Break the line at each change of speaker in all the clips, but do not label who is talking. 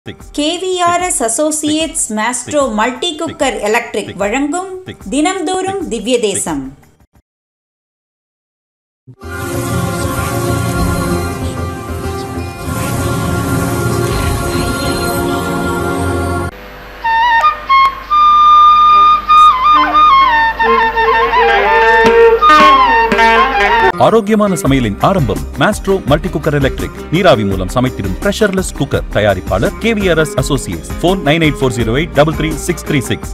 six,
KVRS associates maestro multi cooker electric வழங்கும் தினம்தோறும் திவ்ய தேசம்
ஆரோக்கியமான சமையலின் ஆரம்பம் மாஸ்ட்ரோ மல்டி குக்கர் எலக்ட்ரிக் நீராவி மூலம் சமைத்திடும் பிரஷர்லெஸ் குக்கர் தயாரிப்பாளர் KVRS associates phone nine eight four zero eight double three six three six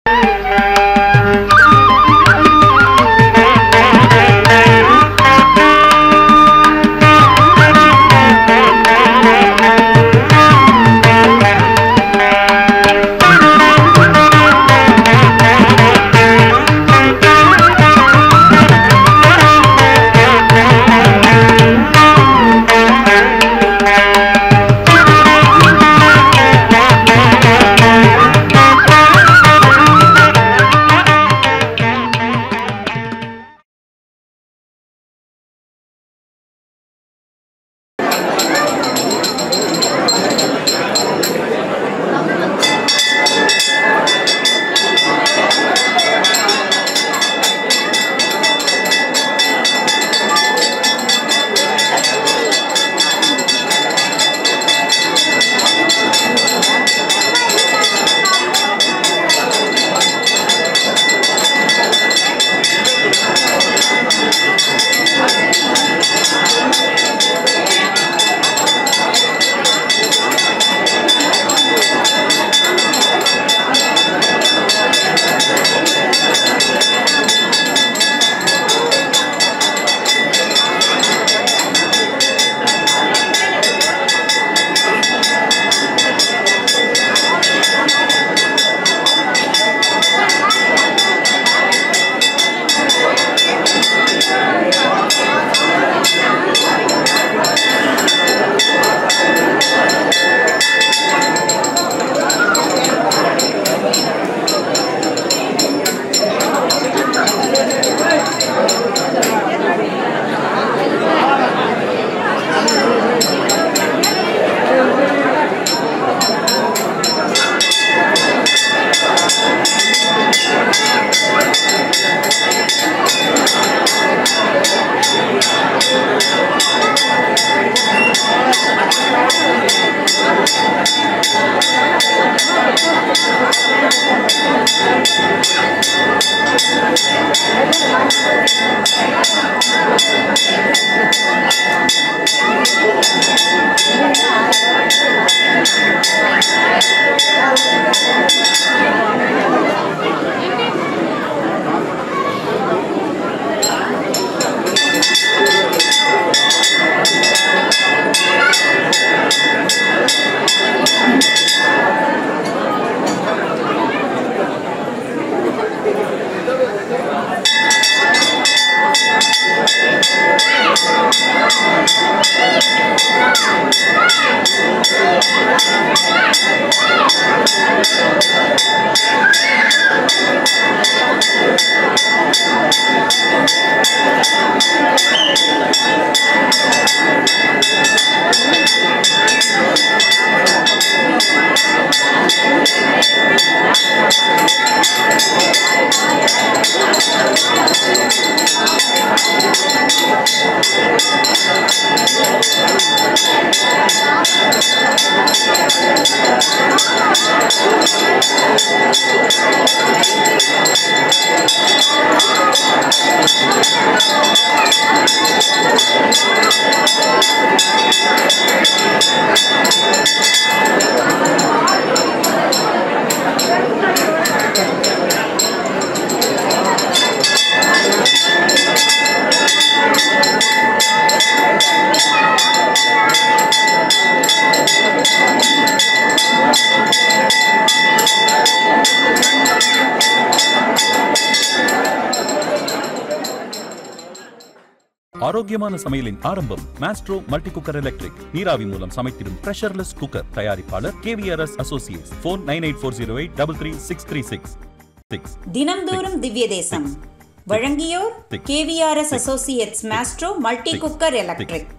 ஆரோக்கியமான சமையலின் ஆரம்பம் மாஸ்ட்ரோ மல்டி குக்கர் எலக்ட்ரிக் நீராவி மூலம் சமைத்திடும் பிரஷர்லெஸ் குக்கர் தயாரிப்பாளர் KVRS associates phone nine eight four zero eight double three six three six six
தினம்தோறும் திவ்ய தேசம் வழங்கியோர் KVRS associates maestro multi cooker electric